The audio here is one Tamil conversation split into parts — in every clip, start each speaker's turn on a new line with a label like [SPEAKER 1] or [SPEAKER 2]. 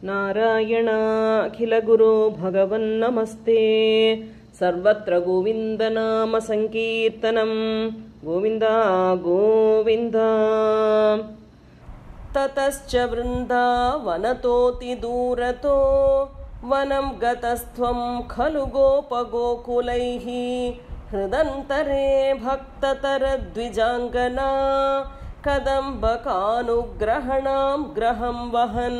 [SPEAKER 1] नारायणाखिलगुरो भगवन्नमस्ते सर्वत्र गोविन्दनामसङ्कीर्तनं गोविन्द गोविन्द ततश्च वृन्दावनतोऽतिदूरतो वनं गतस्त्वं खलु गोपगोकुलैः हृदन्तरे भक्ततरद्विजाङ्गना கதம்பகானுகிரகணாம் கிரகம் வஹன்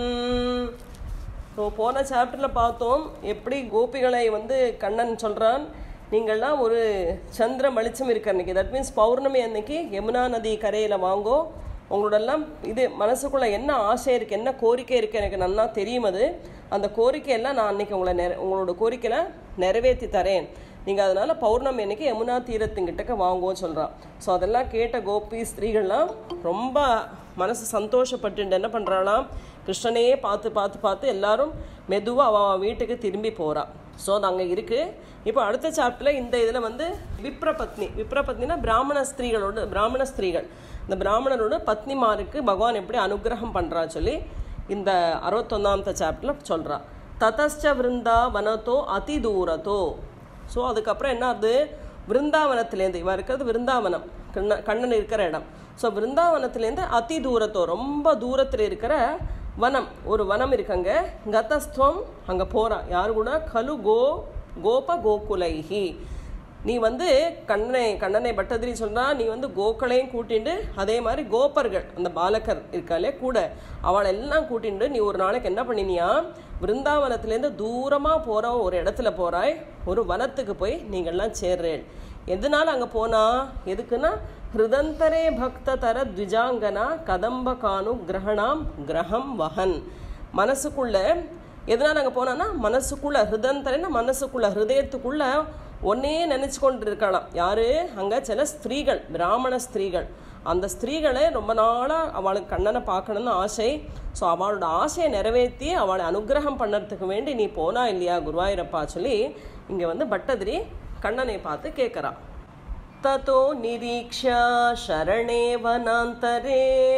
[SPEAKER 1] ஸோ போன சாப்டரில் பார்த்தோம் எப்படி கோபிகளை வந்து கண்ணன் சொல்கிறான் நீங்கள்லாம் ஒரு சந்திர வெளிச்சம் இருக்கு அன்னைக்கு தட் மீன்ஸ் பௌர்ணமி அன்னைக்கு யமுனா நதி கரையில் வாங்கோ உங்களோடெல்லாம் இது மனசுக்குள்ளே என்ன ஆசை இருக்குது என்ன கோரிக்கை இருக்குது எனக்கு நன்னா தெரியும் அது அந்த கோரிக்கையெல்லாம் நான் அன்னைக்கு உங்களை நிற உங்களோட கோரிக்கையில் நிறைவேற்றி தரேன் நீங்கள் அதனால் பௌர்ணமி அன்னைக்கு யமுனா தீரத்துங்கிட்டக்க வாங்குவோம் சொல்கிறான் ஸோ அதெல்லாம் கேட்ட கோபி ஸ்திரீகள்லாம் ரொம்ப மனசு சந்தோஷப்பட்டு என்ன பண்ணுறாளாம் கிருஷ்ணனையே பார்த்து பார்த்து பார்த்து எல்லாரும் மெதுவாக அவன் வீட்டுக்கு திரும்பி போகிறான் ஸோ அது அங்கே இருக்குது இப்போ அடுத்த சாப்டரில் இந்த இதில் வந்து விப்ரபத்னி விப்ரபத்னினா பிராமண ஸ்திரீகளோட பிராமண ஸ்திரீகள் இந்த பிராமணரோட பத்னிமாருக்கு பகவான் எப்படி அனுகிரகம் பண்ணுறா சொல்லி இந்த அறுபத்தொன்னாமத்த சாப்டரில் சொல்கிறா ததஸ்ச விருந்தா வனத்தோ அதி தூரத்தோ ஸோ அதுக்கப்புறம் என்ன ஆகுது விருந்தாவனத்துலேருந்து இவன் இருக்கிறது விருந்தாவனம் கண்ண கண்ணன் இருக்கிற இடம் ஸோ விருந்தாவனத்துலேருந்து அதி தூரத்தோ ரொம்ப தூரத்தில் இருக்கிற வனம் ஒரு வனம் இருக்கங்க கதஸ்துவம் அங்கே போகிறான் யார் கூட கலு கோ கோப கோகுலைஹி நீ வந்து கண்ணனை கண்ணனை பட்டதிரி சொல்றா நீ வந்து கோக்களையும் கூட்டிண்டு அதே மாதிரி கோபர்கள் அந்த பாலகர் இருக்காளே கூட அவளை எல்லாம் கூட்டிண்டு நீ ஒரு நாளைக்கு என்ன பண்ணினியா விருந்தாவனத்துலேருந்து தூரமாக போகிற ஒரு இடத்துல போகிறாய் ஒரு வனத்துக்கு போய் நீங்கள்லாம் சேர்றேன் எதனால அங்கே போனா எதுக்குன்னா ஹிருதந்தரே பக்த தர த்விஜாங்கனா கதம்ப கானு கிரகணாம் கிரகம் வகன் மனசுக்குள்ள எதனால் அங்கே போனான்னா மனசுக்குள்ள ஹிருதந்தரன்னா மனசுக்குள்ள ஹிருதயத்துக்குள்ள ஒன்னே நினச்சி கொண்டு இருக்கலாம் யாரு அங்கே சில ஸ்திரீகள் பிராமண ஸ்திரீகள் அந்த ஸ்திரீகளை ரொம்ப நாளாக அவளுக்கு கண்ணனை பார்க்கணும்னு ஆசை ஸோ அவளோட ஆசையை நிறைவேற்றி அவளை அனுகிரகம் பண்ணுறதுக்கு வேண்டி நீ போனா இல்லையா குருவாயூரப்பா சொல்லி இங்கே வந்து பட்டதிரி கண்ணனை பார்த்து கேட்குறான் ततो निरीक्ष्य शरणे वनान्तरे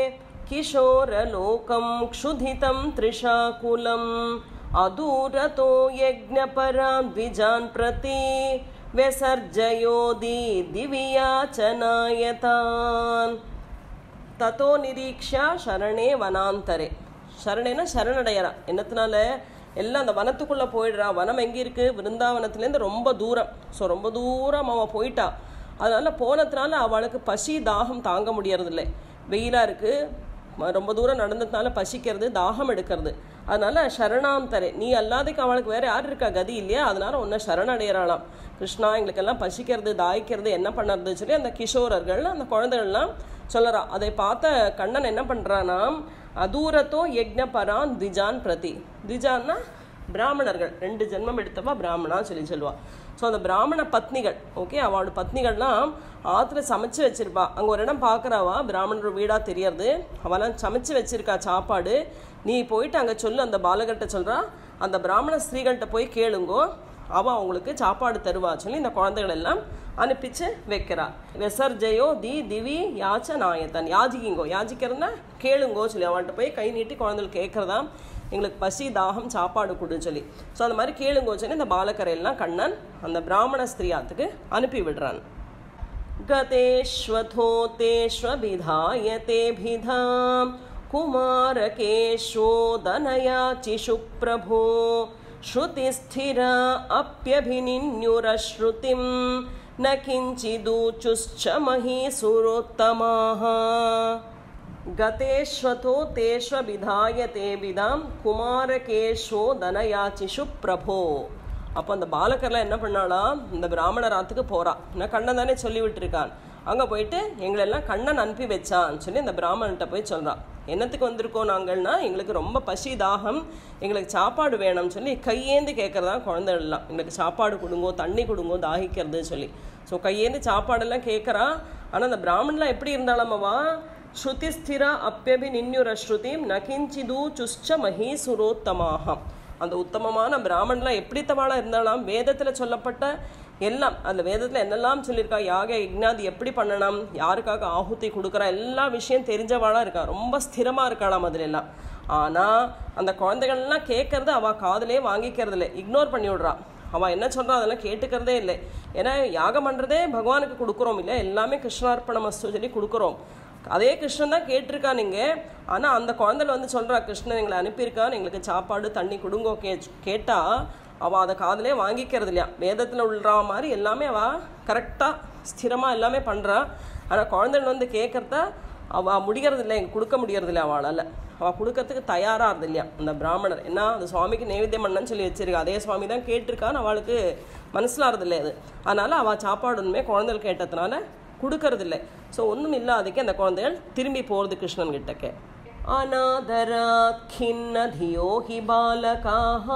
[SPEAKER 1] किशोरलोकं क्षुधितं त्रिशाकुलम् अदूरतो यज्ञपरान् द्विजान् प्रति व्यसर्जयोदि दिवियाचनायतान् தத்தோ நிரீக்ஷா சரணே வனாந்தரே சரணேனா சரணடையறா என்னத்தினால எல்லாம் அந்த வனத்துக்குள்ளே போயிடுறா வனம் எங்கே இருக்குது விருந்தாவனத்துலேருந்து ரொம்ப தூரம் ஸோ ரொம்ப தூரம் அவன் போயிட்டா அதனால் போனதுனால அவளுக்கு பசி தாகம் தாங்க முடியறதில்லை வெயிலாக இருக்குது ரொம்ப தூரம் நடந்ததுனால பசிக்கிறது தாகம் எடுக்கிறது அதனால சரணாந்தரே நீ அல்லாதைக்கு அவளுக்கு வேற யார் இருக்கா கதி இல்லையா அதனால உன்னை சரணடையறாளாம் கிருஷ்ணா எங்களுக்கெல்லாம் பசிக்கிறது தாய்க்கிறது என்ன பண்ணுறது சொல்லி அந்த கிஷோரர்கள் அந்த குழந்தைகள்லாம் சொல்லறா அதை பார்த்த கண்ணன் என்ன பண்ணுறானா அதூரத்தோ யக்ஞ பரான் திஜான் பிரதி திஜான்னா பிராமணர்கள் ரெண்டு ஜென்மம் எடுத்தவா பிராமணா சொல்லி சொல்லுவா ஸோ அந்த பிராமண பத்னிகள் ஓகே அவளோட பத்னிகள்லாம் ஆற்றுல சமைச்சு வச்சிருப்பா அங்கே ஒரு இடம் பார்க்குறாவா பிராமணர் வீடாக தெரியறது அவெல்லாம் சமைச்சு வச்சிருக்கா சாப்பாடு நீ போயிட்டு அங்கே சொல்லு அந்த பாலகர்கிட்ட சொல்கிறா அந்த பிராமண ஸ்திரீகள்கிட்ட போய் கேளுங்கோ அவள் அவங்களுக்கு சாப்பாடு தருவா சொல்லி இந்த குழந்தைகள் எல்லாம் அனுப்பிச்சு வைக்கிறா விசர்ஜயோ தி திவி யாச்ச நாயத்தன் யாஜிக்கிங்கோ யாஜிக்கிறதுனா கேளுங்கோ சொல்லி அவன்கிட்ட போய் கை நீட்டி குழந்தைகள் கேட்குறதா எங்களுக்கு பசி தாகம் சாப்பாடு கொடுன்னு சொல்லி ஸோ அந்த மாதிரி கேளுங்கோ சொல்லி இந்த பாலக்கரையெல்லாம் கண்ணன் அந்த பிராமண ஸ்திரியாத்துக்கு அனுப்பி விடுறான் गतेष्वथोतेष्वभिधाय तेऽभिधां कुमारकेष्वोदनयाचिषु प्रभो श्रुतिस्थिरा अप्यभिनिन्युरश्रुतिं न किञ्चिदूचुश्च महीसुरोत्तमाः गतेष्वथो तेष्वभिधाय तेऽभिधां कुमारकेशो दनयाचिषु प्रभो அப்போ அந்த பாலக்கர்லாம் என்ன பண்ணாளா இந்த பிராமணராத்துக்கு போறா நான் கண்ணன் தானே சொல்லி விட்டுருக்கான் அங்கே போயிட்டு எங்களெல்லாம் கண்ணன் அனுப்பி வச்சான்னு சொல்லி இந்த பிராமணன்ட்ட போய் சொல்கிறான் என்னத்துக்கு வந்திருக்கோம் நாங்கள்னா எங்களுக்கு ரொம்ப பசி தாகம் எங்களுக்கு சாப்பாடு வேணும்னு சொல்லி கையேந்து கேட்குறதா குழந்தைகள்லாம் எங்களுக்கு சாப்பாடு கொடுங்கோ தண்ணி கொடுங்கோ தாகிக்கிறது சொல்லி ஸோ கையேந்து சாப்பாடெல்லாம் கேட்குறா ஆனால் அந்த பிராமணன்லாம் எப்படி இருந்தாலுமவா ஸ்ருதிஸ்திரா அப்பியபி நின்யுர ஸ்ருதிம் நகிஞ்சிது சுஷ்ச மகீசுரோத்தமாகம் அந்த உத்தமமான பிராமணன்லாம் எப்படித்தவாளாக இருந்தாலாம் வேதத்தில் சொல்லப்பட்ட எல்லாம் அந்த வேதத்தில் என்னெல்லாம் சொல்லியிருக்கா யாக யக்ஞாதி எப்படி பண்ணணும் யாருக்காக ஆಹುತಿ கொடுக்குறா எல்லா விஷயம் தெரிஞ்சவாளாக இருக்கா ரொம்ப ஸ்திரமாக இருக்காளாம் அதுல எல்லாம் ஆனால் அந்த குழந்தைகள்லாம் கேட்கறது அவள் காதுலயே வாங்கிக்கிறது இல்லை இக்னோர் பண்ணி விடுறா அவள் என்ன சொல்கிறா அதெல்லாம் கேட்டுக்கிறதே இல்லை ஏன்னா யாகம் பண்ணுறதே பகவானுக்கு கொடுக்குறோம் இல்லை எல்லாமே கிருஷ்ணார்ப்பணம் சொல்லி கொடுக்குறோம் அதே கிருஷ்ணன் தான் கேட்டிருக்கா நீங்கள் ஆனால் அந்த குழந்தைல வந்து சொல்கிறா கிருஷ்ணன் எங்களை அனுப்பியிருக்கான் எங்களுக்கு சாப்பாடு தண்ணி கொடுங்கோ கே கேட்டால் அவள் அதை காதலே வாங்கிக்கிறது இல்லையா வேதத்தில் உள்ளா மாதிரி எல்லாமே அவள் கரெக்டாக ஸ்திரமாக எல்லாமே பண்ணுறா ஆனால் குழந்தைகள் வந்து கேட்குறத அவள் முடிகிறது இல்லை எங்களுக்கு கொடுக்க முடியறது இல்லை அவளால் அவள் கொடுக்கறதுக்கு தயாராக இருது இல்லையா அந்த பிராமணர் என்ன அது சுவாமிக்கு நைவேத்தியம் பண்ணன்னு சொல்லி வச்சிருக்கா அதே சுவாமி தான் கேட்டிருக்கான்னு அவளுக்கு மனசிலாகிறது இல்லை அது அதனால் அவள் சாப்பாடு ஒன்றுமே குழந்தைகள் கேட்டதுனால கொடுக்கறது இல்லை ஸோ ஒன்றும் இல்லாதக்கு அந்த குழந்தைகள் திரும்பி போகிறது கிருஷ்ணன் கிட்டக்க अनादरात् खिन्नधियो हि बालकाः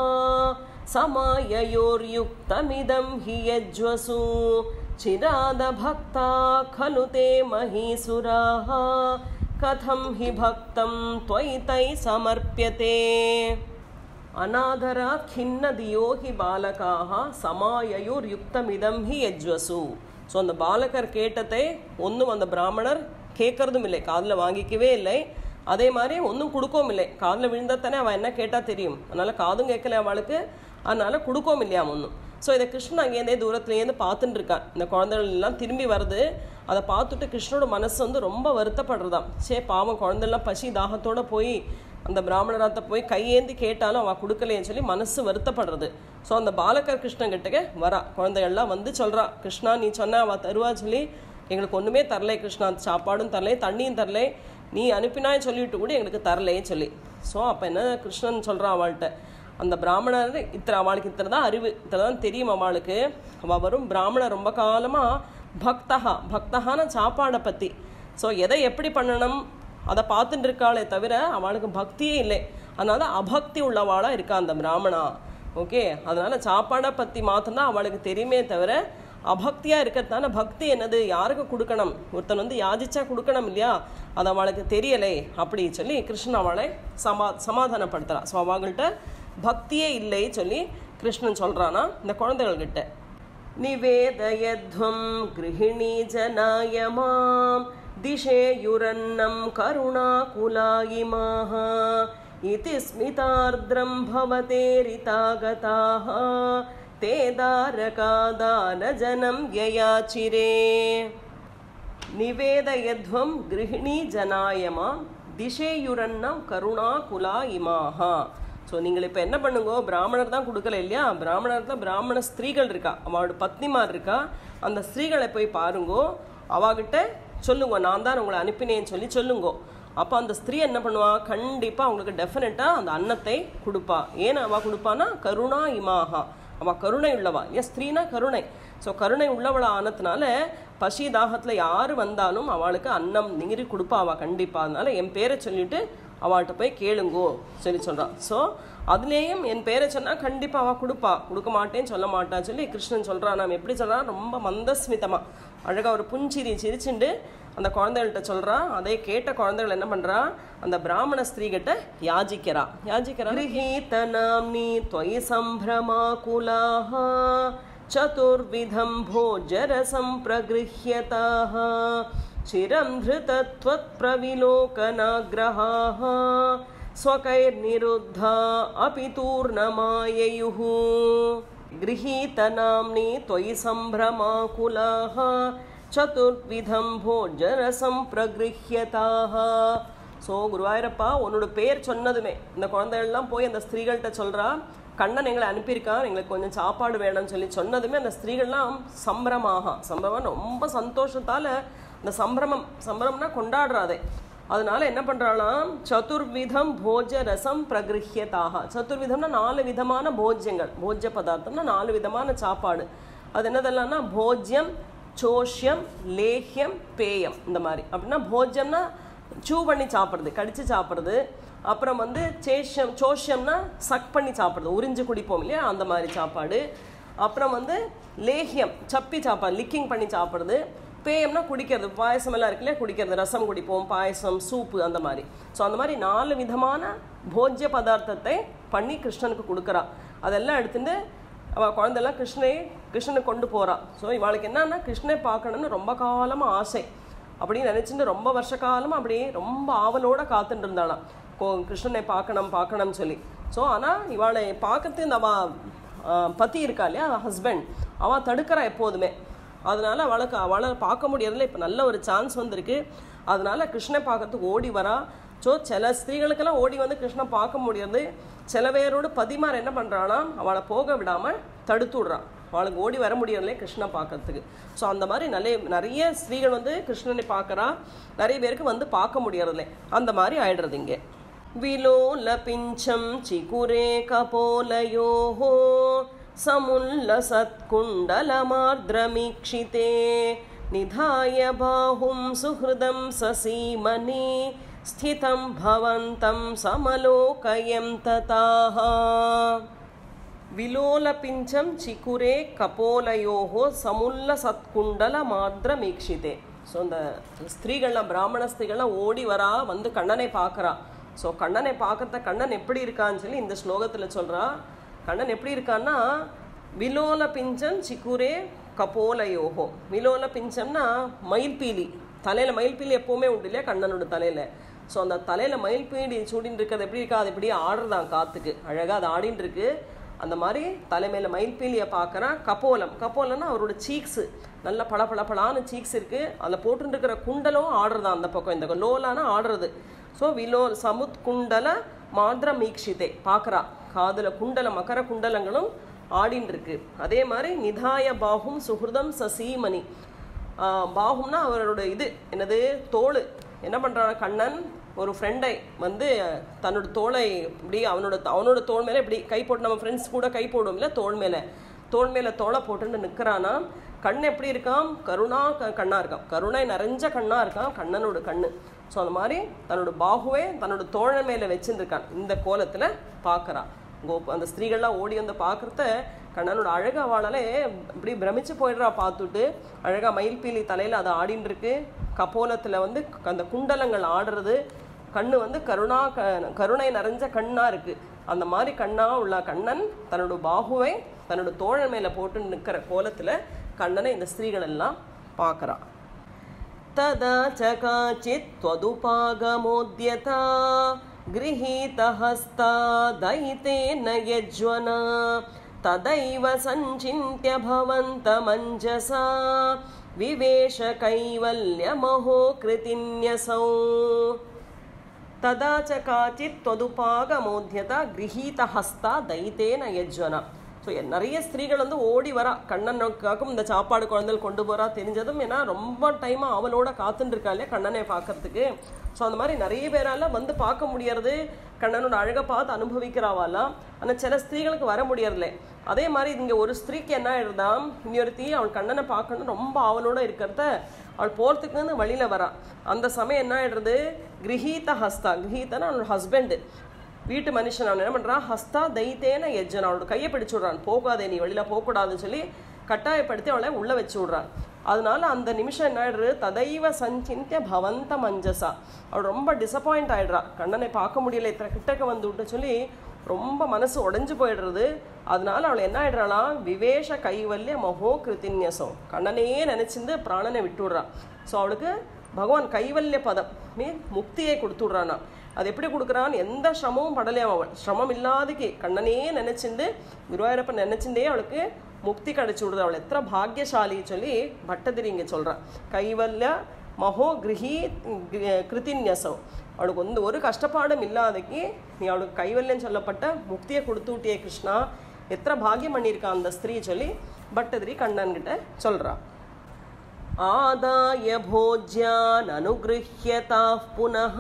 [SPEAKER 1] समाययोर्युक्तमिदं हि यज्वसु चिरादभक्ता खलु ते महीसुराः कथं हि भक्तं त्वयि तैः समर्प्यते அநாதராத் கிண்ணதியோ ஹி பாலகாக சமாயயூர் யுக்தமிதம் ஹி யஜ்வசு ஸோ அந்த பாலகர் கேட்டதை ஒன்றும் அந்த பிராமணர் கேட்கறதும் இல்லை காதில் வாங்கிக்கவே இல்லை அதே மாதிரி ஒன்றும் கொடுக்கவும் இல்லை காதில் விழுந்தாத்தானே அவள் என்ன கேட்டால் தெரியும் அதனால் காதும் கேட்கல அவளுக்கு அதனால் கொடுக்கவும் இல்லையா ஒன்றும் ஸோ இதை கிருஷ்ணன் அங்கேருந்தே தூரத்துலேருந்து பார்த்துட்டு இருக்கான் இந்த குழந்தைகள் எல்லாம் திரும்பி வருது அதை பார்த்துட்டு கிருஷ்ணனோட மனசு வந்து ரொம்ப வருத்தப்படுறதாம் சே பாவம் குழந்தைலாம் பசி தாகத்தோட போய் அந்த பிராமணராத்த போய் கையேந்தி கேட்டாலும் அவள் கொடுக்கலையேன்னு சொல்லி மனசு வருத்தப்படுறது ஸோ அந்த பாலகர் கிருஷ்ணன் கிட்டக்க வரா குழந்தைகள்லாம் வந்து சொல்கிறா கிருஷ்ணா நீ சொன்ன அவள் தருவா சொல்லி எங்களுக்கு ஒன்றுமே தரலை கிருஷ்ணா சாப்பாடும் தரலை தண்ணியும் தரலை நீ அனுப்பினாய் சொல்லிவிட்டு கூட எங்களுக்கு தரலையே சொல்லி ஸோ அப்போ என்ன கிருஷ்ணன் சொல்கிறான் அவள்கிட்ட அந்த பிராமணர் இத்தனை அவளுக்கு இத்தனை தான் அறிவு இத்தனை தான் தெரியும் அவளுக்கு அவள் வரும் பிராமணர் ரொம்ப காலமாக பக்தஹா பக்தஹான சாப்பாடை பற்றி ஸோ எதை எப்படி பண்ணணும் அதை பார்த்துட்டு இருக்காளே தவிர அவளுக்கு பக்தியே இல்லை அதனால அபக்தி உள்ளவாளாக இருக்கா அந்த பிராமணா ஓகே அதனால சாப்பாடை பற்றி மாத்திரம் அவளுக்கு தெரியுமே தவிர அபக்தியாக இருக்கிறதுனால பக்தி என்னது யாருக்கு கொடுக்கணும் ஒருத்தன் வந்து யாதிச்சா கொடுக்கணும் இல்லையா அது அவளுக்கு தெரியலை அப்படி சொல்லி கிருஷ்ணன் அவளை சமா சமாதானப்படுத்துறா ஸோ அவங்கள்ட்ட பக்தியே இல்லை சொல்லி கிருஷ்ணன் சொல்கிறானா இந்த குழந்தைகள்கிட்ட निवेदयध्वं गृहिणी जनाय मां दिशेयुरन्नं करुणाकुलायिमाः इति स्मितार्द्रं भवतेरितागताः ते दारकादानजनं ययाचिरे निवेदयध्वं गृहिणी जनाय मां திசேயுரன்னம் கருணா குலா இமாஹா ஸோ நீங்கள் இப்போ என்ன பண்ணுங்க பிராமணர் தான் கொடுக்கல இல்லையா பிராமணர் தான் பிராமண ஸ்திரீகள் இருக்கா அவளோட பத்னிமார் இருக்கா அந்த ஸ்திரீகளை போய் பாருங்கோ அவாகிட்ட சொல்லுங்க நான் தான் உங்களை அனுப்பினேன்னு சொல்லி சொல்லுங்கோ அப்போ அந்த ஸ்திரீ என்ன பண்ணுவா கண்டிப்பாக அவங்களுக்கு டெஃபினட்டாக அந்த அன்னத்தை கொடுப்பா ஏன் அவள் கொடுப்பானா கருணா இமாஹா அவள் கருணை உள்ளவா ஏன் ஸ்திரீனா கருணை ஸோ கருணை உள்ளவளா ஆனதுனால பசி தாகத்தில் யார் வந்தாலும் அவளுக்கு அன்னம் நீரி கொடுப்பா அவள் கண்டிப்பாக அதனால என் பேரை சொல்லிட்டு அவள்கிட்ட போய் கேளுங்கோ சொல்லி சொல்கிறான் ஸோ அதுலேயும் என் பேரை சொன்னால் கண்டிப்பாக அவள் கொடுப்பா கொடுக்க மாட்டேன்னு சொல்ல மாட்டா சொல்லி கிருஷ்ணன் சொல்கிறான் நாம் எப்படி சொல்கிறான் ரொம்ப மந்தஸ்மிதமாக அழகாக ஒரு புஞ்சிரி சிரிச்சுண்டு அந்த குழந்தைகள்கிட்ட சொல்கிறா அதை கேட்ட குழந்தைகள் என்ன பண்ணுறா அந்த பிராமண ஸ்திரீகிட்ட யாஜிக்கிறா யாஜிக்கிறா கிரகீதனாம்னி त्वयि सम्भ्रमाकुलाः चतुर्विधं भोजरसं प्रगृह्यताः चिरं धृतत्वत्प्रविलोकनाग्रहाः स्वकैर्निरुद्धा अपि तूर्णमाययुः गृहीतनाम्नि त्वयि सम्भ्रमाकुलाः சதுர்விதம் போஜரசம் பிரகிருஹ்யதாக ஸோ குருவாயூரப்பா உன்னோட பேர் சொன்னதுமே இந்த குழந்தைகள்லாம் போய் அந்த ஸ்திரீகள்கிட்ட சொல்கிறா கண்ணன் எங்களை அனுப்பியிருக்கான் எங்களுக்கு கொஞ்சம் சாப்பாடு வேணும்னு சொல்லி சொன்னதுமே அந்த ஸ்திரீகள்லாம் சம்பிரமாக சம்பிரமம் ரொம்ப சந்தோஷத்தால் அந்த சம்பிரமம் சம்பிரமம்னா கொண்டாடுறாதே அதனால என்ன பண்ணுறாளாம் சதுர்விதம் போஜ ரசம் பிரகிருஹ்யதாக சதுர்விதம்னா நாலு விதமான போஜ்யங்கள் போஜ்ய பதார்த்தம்னா நாலு விதமான சாப்பாடு அது என்னதெல்லாம்னா போஜ்யம் சோஷ்யம் லேஹ்யம் பேயம் இந்த மாதிரி அப்படின்னா போஜ்யம்னா சூ பண்ணி சாப்பிட்றது கடிச்சு சாப்பிட்றது அப்புறம் வந்து சேஷ்யம் சோஷ்யம்னா சக் பண்ணி சாப்பிட்றது உறிஞ்சு குடிப்போம் இல்லையா அந்த மாதிரி சாப்பாடு அப்புறம் வந்து லேஹ்யம் சப்பி சாப்பாடு லிக்கிங் பண்ணி சாப்பிட்றது பேயம்னா குடிக்கிறது பாயசம் எல்லாம் இருக்குல்ல குடிக்கிறது ரசம் குடிப்போம் பாயசம் சூப்பு அந்த மாதிரி ஸோ அந்த மாதிரி நாலு விதமான போஜ்ய பதார்த்தத்தை பண்ணி கிருஷ்ணனுக்கு கொடுக்குறா அதெல்லாம் எடுத்துட்டு அவள் குழந்தைலாம் கிருஷ்ணனை கிருஷ்ணனை கொண்டு போகிறான் ஸோ இவளுக்கு என்னன்னா கிருஷ்ணனை பார்க்கணுன்னு ரொம்ப காலமாக ஆசை அப்படின்னு நினச்சிட்டு ரொம்ப வருஷ காலமாக அப்படியே ரொம்ப ஆவலோட காத்துட்டு இருந்தாளாம் கோ கிருஷ்ணனை பார்க்கணும் பார்க்கணும்னு சொல்லி ஸோ ஆனால் இவாளை பார்க்கறது இந்த அவ ஆ, பத்தி இருக்கா இல்லையா ஹஸ்பண்ட் அவன் தடுக்கிறா எப்போதுமே அதனால அவளுக்கு அவளை பார்க்க முடியறதுல இப்போ நல்ல ஒரு சான்ஸ் வந்திருக்கு அதனால கிருஷ்ணனை பார்க்கறதுக்கு ஓடி வரா ஸோ சில ஸ்திரீகளுக்கெல்லாம் ஓடி வந்து கிருஷ்ணன் பார்க்க முடியாது சில பேரோட பதிமார் என்ன பண்ணுறான்னா அவளை போக விடாமல் தடுத்து விடுறான் அவளுக்கு ஓடி வர முடியறதுலே கிருஷ்ணனை பார்க்கறதுக்கு ஸோ அந்த மாதிரி நிறைய நிறைய ஸ்திரீகள் வந்து கிருஷ்ணனை பார்க்கறா நிறைய பேருக்கு வந்து பார்க்க முடியறதில்ல அந்த மாதிரி ஆயிடுறது இங்கே विलोलपिञ्छं चिकुरे कपोलयोः समुल्लसत्कुण्डलमार्द्रमीक्षिते निधाय बाहुं सुहृदं ससीमनि स्थितं भवन्तं समलोकयं तताः விலோலபிஞ்சம் சிக்குரே கபோலயோகோ சமுல்ல சத்குண்டல மாத்திர மீக்ஷிதே ஸோ இந்த ஸ்திரீகள்லாம் பிராமண ஸ்திரீகள்லாம் ஓடி வரா வந்து கண்ணனை பார்க்கறா ஸோ கண்ணனை பார்க்கறத கண்ணன் எப்படி இருக்கான்னு சொல்லி இந்த ஸ்லோகத்தில் சொல்றா கண்ணன் எப்படி இருக்கான்னா விலோல பிஞ்சம் சிக்குரே கபோலயோகோ விலோல பிஞ்சம்னா மயில்பீலி தலையில மயில்பீலி எப்பவுமே உண்டு இல்லையா கண்ணனோட தலையில ஸோ அந்த தலையில மயில்பீலி சூடின்னு இருக்கிறது எப்படி இருக்கா அது இப்படி ஆடுறதான் காத்துக்கு அழகா அது ஆடின்னு இருக்கு அந்த மாதிரி தலைமையில மயில்பீலியை பார்க்கறான் கபோலம் கபோலம்னா அவரோட சீக்ஸு நல்ல பள பள பளான்னு சீக்ஸ் இருக்கு அதில் போட்டுருக்கிற குண்டலும் ஆடுறதான் அந்த பக்கம் இந்த பக்கம். லோலானா ஆடுறது ஸோ விலோ சமுத் குண்டல மாத்திர மீக்ஷிதே பார்க்கறா காதுல குண்டல மகர குண்டலங்களும் ஆடின்னு இருக்கு அதே மாதிரி நிதாய பாகும் சுஹൃதம் சசீமணி ஆஹ் பாகும்னா அவரோட இது என்னது தோள் என்ன பண்றான் கண்ணன் ஒரு ஃப்ரெண்டை வந்து தன்னோட தோளை இப்படி அவனோட அவனோட தோள் மேலே இப்படி கை போட்டு நம்ம ஃப்ரெண்ட்ஸ் கூட கை போடுவோம்ல தோள் மேலே தோள் மேலே தோளை போட்டுன்னு நிற்கிறானா கண் எப்படி இருக்கான் கருணா க- கண்ணா இருக்கான் கருணை நிறைஞ்ச கண்ணா இருக்கான் கண்ணனோட கண்ணு ஸோ அந்த மாதிரி தன்னோட பாகுவே தன்னோட தோழன் மேலே வச்சுருக்கான் இந்த கோலத்தில் பார்க்கறான் கோப அந்த ஸ்திரீகள்லாம் ஓடி வந்து பார்க்குறத கண்ணனோட அழகு அவளாலே இப்படி பிரமிச்சு போயிடுறா பார்த்துட்டு அழகா மயில்பீலி தலையில் அது ஆடின்னு இருக்கு கபோலத்தில் வந்து அந்த குண்டலங்கள் ஆடுறது கண்ணு வந்து கருணா க கருணை நிறைஞ்ச கண்ணா இருக்கு அந்த மாதிரி கண்ணா உள்ள கண்ணன் தன்னோட பாகுவை தன்னோட தோழன் மேலே போட்டு நிற்கிற கோலத்தில் கண்ணனை இந்த ஸ்திரீகள் எல்லாம் பார்க்கறா तदा च काचित् त्वदुपागमोद्यता गृहीतहस्ता दयितेन यज्वना तदैव सञ्चिन्त्य भवन्तमञ्जसा विवेश कैवल्यमहो कृतिन्यसौ ததா ச காச்சித் தொதுபாக மோத்தியதா கிரகீத ஹஸ்தா தைத்தேன யஜ்வனா ஸோ நிறைய ஸ்திரீகள் வந்து ஓடி வரா கண்ணனுக்காகவும் இந்த சாப்பாடு குழந்தைகள் கொண்டு போறா தெரிஞ்சதும் ஏன்னா ரொம்ப டைமாக அவளோட காத்துட்டு இருக்கா இல்லையா கண்ணனை பார்க்கறதுக்கு ஸோ அந்த மாதிரி நிறைய பேரால வந்து பார்க்க முடியறது கண்ணனோட அழகை பார்த்து அனுபவிக்கிறாவாலாம் ஆனால் சில ஸ்திரீகளுக்கு வர முடியறதில்ல அதே மாதிரி இங்கே ஒரு ஸ்திரீக்கு என்ன ஆயிடுதாம் இன்னொருத்தி அவள் கண்ணனை பார்க்கணும் ரொம்ப ஆவலோட இருக்கிறத அவள் போகிறதுக்குன்னு வழியில் வரா அந்த சமயம் என்ன ஆயிடுறது கிரகீத ஹஸ்தா கிரகீதனா அவனோட ஹஸ்பண்டு வீட்டு மனுஷன் அவன் என்ன பண்ணுறான் ஹஸ்தா தைத்தேன எஜ்ஜன் அவளோட கையை பிடிச்சு விட்றான் போகாதே நீ வெளியில் போகக்கூடாதுன்னு சொல்லி கட்டாயப்படுத்தி அவளை உள்ளே வச்சு விட்றான் அதனால அந்த நிமிஷம் என்ன ஆயிடுறது ததைவ சஞ்சிந்திய பவந்த மஞ்சசா அவள் ரொம்ப டிசப்பாயிண்ட் ஆயிடுறா கண்ணனை பார்க்க முடியல இத்தனை கிட்டக்க வந்து விட்டு சொல்லி ரொம்ப மனசு உடைஞ்சு போயிடுறது அதனால அவள் என்ன ஆயிடுறாளாம் விவேஷ கைவல்ய மகோ கிருத்தின்யசம் கண்ணனையே நினைச்சிருந்து பிராணனை விட்டுடுறா ஸோ அவளுக்கு பகவான் கைவல்ய பதம் மீ முக்தியை கொடுத்துடுறானா அது எப்படி கொடுக்குறான் எந்த சிரமமும் படலையாம் அவள் சிரமம் இல்லாதக்கு கண்ணனையே நினைச்சிருந்து குருவாயூரப்பன் நினைச்சிருந்தே அவளுக்கு முக்தி கிடைச்சு விடுது அவள் எத்தனை பாக்கியசாலி சொல்லி பட்டதிரி இங்கே சொல்றான் கைவல்ய மகோ கிரகி கிருத்தின்யசம் அவளுக்கு வந்து ஒரு கஷ்டப்பாடும் இல்லாதக்கு நீ அவளுக்கு கைவல்யம் சொல்லப்பட்ட முக்தியை கொடுத்து விட்டியே கிருஷ்ணா எத்தனை பாக்கியம் பண்ணியிருக்கா அந்த ஸ்திரீ சொல்லி பட்டதிரி கண்ணன் கிட்ட சொல்றா आदाय भोज्यान् अनुगृह्यताः पुनः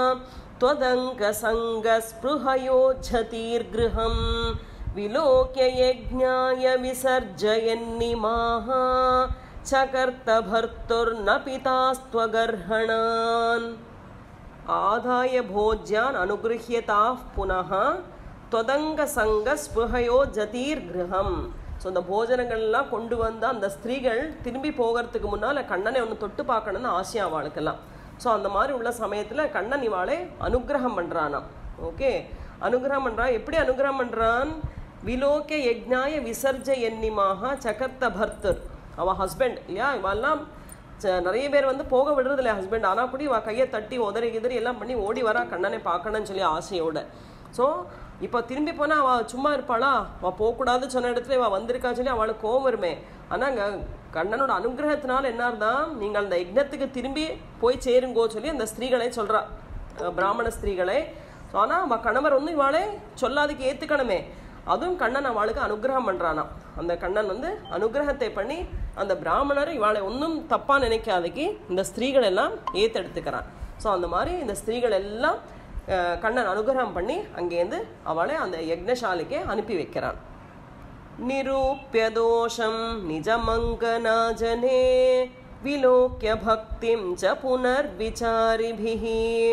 [SPEAKER 1] त्वदङ्कसङ्गस्पृहयोज्झतीर्गृहं विलोक्य यज्ञाय विसर्जयन्निमाः चकर्तभर्तुर्न पितास्त्वगर्हणान् ஆதாய போஜ்யான் அனுகிரகியதாஃப் புனः தொதங்க சங்க ஸ்புகையோ ஜதீர் கிரகம் ஸோ இந்த போஜனங்கள்லாம் கொண்டு வந்த அந்த ஸ்திரீகள் திரும்பி போகிறதுக்கு முன்னால் கண்ணனை ஒன்று தொட்டு பார்க்கணும்னு ஆசையா அவளுக்கெல்லாம் ஸோ அந்த மாதிரி உள்ள சமயத்தில் கண்ணன் இவாளை அனுகிரகம் பண்ணுறானாம் ஓகே அனுகிரகம் பண்ணுறான் எப்படி அனுகிரகம் பண்ணுறான் விலோக்கிய யஜ்ஞாய விசர்ஜ எண்ணிமாக சகர்த்த பர்த்தர் அவன் ஹஸ்பண்ட் இல்லையா இவெல்லாம் ச- நிறைய பேர் வந்து போக விடுறதில்ல ஹஸ்பண்ட் ஆனால் கூட இவ கையை தட்டி உதறி கிதறி எல்லாம் பண்ணி ஓடி வரா கண்ணனை பார்க்கணும்னு சொல்லி ஆசையோட ஸோ இப்போ திரும்பி போனா அவ சும்மா இருப்பாளா அவ போகக்கூடாதுன்னு சொன்ன இடத்துல இவ வந்திருக்கா சொல்லி அவளுக்கு கோவம் வருமே ஆனா அங்க கண்ணனோட அனுகிரகத்தினால என்ன இருந்தா நீங்கள் அந்த யக்னத்துக்கு திரும்பி போய் சேருங்கோ சொல்லி அந்த ஸ்திரீகளை சொல்றா அஹ் பிராமண ஸ்திரீகளை ஸோ ஆனால் அவள் கணவர் வந்து இவாளை சொல்லாதுக்கு ஏற்றுக்கணுமே அதுவும் கண்ணன் அவளுக்கு அனுகிரகம் பண்றானாம் அந்த கண்ணன் வந்து அனுகிரகத்தை பண்ணி அந்த பிராமணர் இவாளை ஒன்றும் தப்பா நினைக்காதக்கு இந்த ஸ்திரீகள் எல்லாம் ஏத்தெடுத்துக்கிறான் ஸோ அந்த மாதிரி இந்த ஸ்திரீகள் எல்லாம் அஹ், கண்ணன் அனுகிரகம் பண்ணி அங்கேருந்து அவளை அந்த யக்னசாலைக்கு அனுப்பி வைக்கிறான் निरूप्य दोषं निजमङ्गनाजने विलोक्य भक्तिं च पुनर्विचारिभिः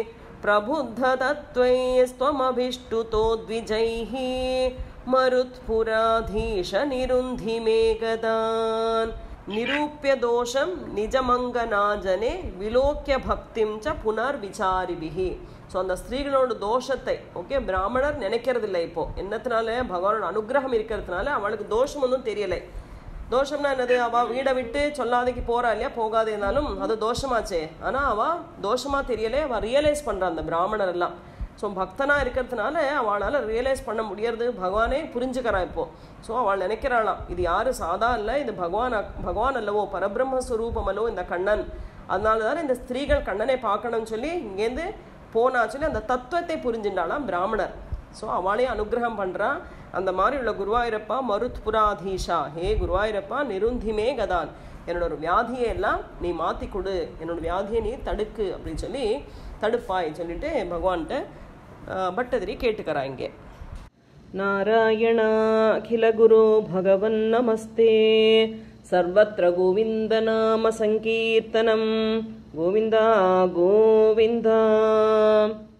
[SPEAKER 1] प्रबुद्धतत्त्वैस्त्वमभिष्टुतो द्विजैः मरुत्पुराधीश निरुन्धि मे गदान् निरूप्य दोषं निजमङ्गनाजने विलोक्य भक्तिं च पुनर्विचारिभिः ஸோ அந்த ஸ்திரீகளோட தோஷத்தை ஓகே பிராமணர் நினைக்கிறதில்லை இப்போ என்னத்தினால பகவானோட அனுகிரகம் இருக்கிறதுனால அவளுக்கு தோஷம் ஒன்றும் தெரியலை தோஷம்னா என்னது அவ வீடை விட்டு சொல்லாதைக்கு போறா இல்லையா போகாது இருந்தாலும் அது தோஷமாச்சே ஆனா அவ தோஷமா தெரியலே அவ ரியலைஸ் பண்றா அந்த பிராமணர் எல்லாம் ஸோ பக்தனா இருக்கிறதுனால அவளால ரியலைஸ் பண்ண முடியறது பகவானே புரிஞ்சுக்கிறா இப்போ ஸோ அவள் நினைக்கிறாளாம் இது யாரு சாதா இல்லை இது பகவான் அக்- பகவான் அல்லவோ பரபிரம்ம ஸ்வரூபம் அல்லவோ இந்த கண்ணன் அதனால தானே இந்த ஸ்திரீகள் கண்ணனை பார்க்கணும்னு சொல்லி இங்கேருந்து போனா சொல்லி அந்த தத்துவத்தை புரிஞ்சுட்டாளாம் பிராமணர் ஸோ அவளையும் அனுகிரகம் பண்றா அந்த மாதிரி உள்ள குருவாயூரப்பா மருத்புராதீஷா ஹே குருவாயூரப்பா நிருந்திமே கதான் என்னோட ஒரு வியாதியை எல்லாம் நீ மாத்தி கொடு என்னோட வியாதியை நீ தடுக்கு அப்படின்னு சொல்லி தடுப்பாய் சொல்லிட்டு பகவான்கிட்ட ஆஹ், பட்டதிரி கேட்டுக்கிறா இங்கே नारायणाखिलगुरो भगवन्नमस्ते सर्वत्र गोविन्दनामसङ्कीर्तनं गोविन्दा गोविन्द